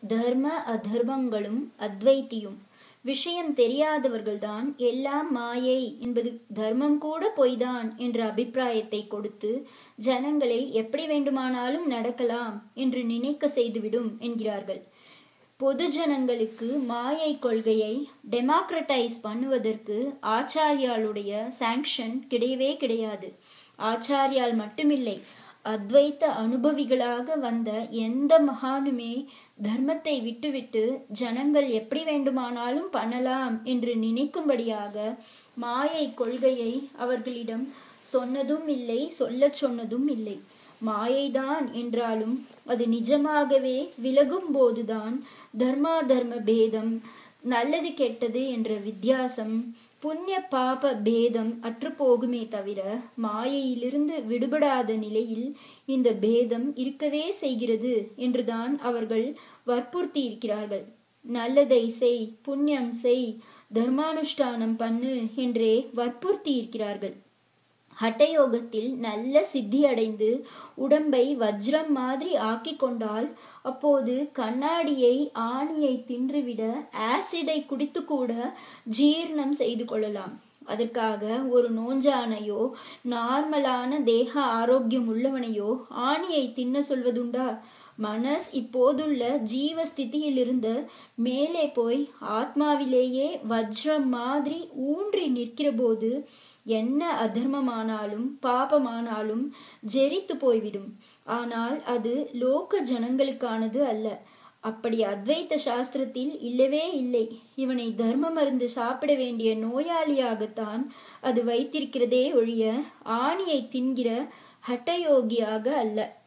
தர்ம அதர்மங்களும் அத்வைத்தியும் விஷயம் தெரியாதவர்கள்தான் எல்லாம் மாயை என்பது தர்மம் கூட பொய்தான் என்ற அபிப்பிராயத்தை கொடுத்து ஜனங்களை எப்படி வேண்டுமானாலும் நடக்கலாம் என்று நினைக்க செய்துவிடும் என்கிறார்கள் பொது ஜனங்களுக்கு மாயை கொள்கையை டெமோக்ரட்டைஸ் பண்ணுவதற்கு ஆச்சாரியாளுடைய சாங்ஷன் கிடையவே கிடையாது ஆச்சாரியால் மட்டுமில்லை அத்வைத்த அனுபவிகளாக வந்த எந்த மகானுமே தர்மத்தை விட்டுவிட்டு ஜனங்கள் எப்படி வேண்டுமானாலும் பண்ணலாம் என்று நினைக்கும்படியாக மாயை கொள்கையை அவர்களிடம் சொன்னதும் இல்லை சொல்லச் சொன்னதும் இல்லை மாயைதான் என்றாலும் அது நிஜமாகவே விலகும் போதுதான் தர்மா தர்ம பேதம் நல்லது கெட்டது என்ற வித்தியாசம் புண்ணிய பாப பேதம் அற்று போகுமே தவிர மாயையிலிருந்து விடுபடாத நிலையில் இந்த பேதம் இருக்கவே செய்கிறது என்றுதான் அவர்கள் வற்புறுத்தி இருக்கிறார்கள் நல்லதை செய் புண்ணியம் செய் தர்மானுஷ்டானம் பண்ணு என்றே வற்புறுத்தி இருக்கிறார்கள் ஹட்டயோகத்தில் நல்ல சித்தி அடைந்து உடம்பை வஜ்ரம் மாதிரி ஆக்கி கொண்டால் அப்போது கண்ணாடியை ஆணியை தின்றுவிட ஆசிடை குடித்து கூட ஜீர்ணம் செய்து கொள்ளலாம் அதற்காக ஒரு நோஞ்சானையோ நார்மலான தேக ஆரோக்கியம் உள்ளவனையோ ஆணியை தின்ன சொல்வதுண்டா மனஸ் இப்போதுள்ள ஜீவஸ்திதியிலிருந்து மேலே போய் ஆத்மாவிலேயே வஜ்ரம் மாதிரி ஊன்றி நிற்கிற போது என்ன அதர்மமானாலும் பாபமானாலும் ஜெரித்து போய்விடும் ஆனால் அது லோக ஜனங்களுக்கானது அல்ல அப்படி அத்வைத்த சாஸ்திரத்தில் இல்லவே இல்லை இவனை தர்ம மருந்து சாப்பிட வேண்டிய நோயாளியாகத்தான் அது வைத்திருக்கிறதே ஒழிய ஆணியை தின்கிற ஹட்டயோகியாக அல்ல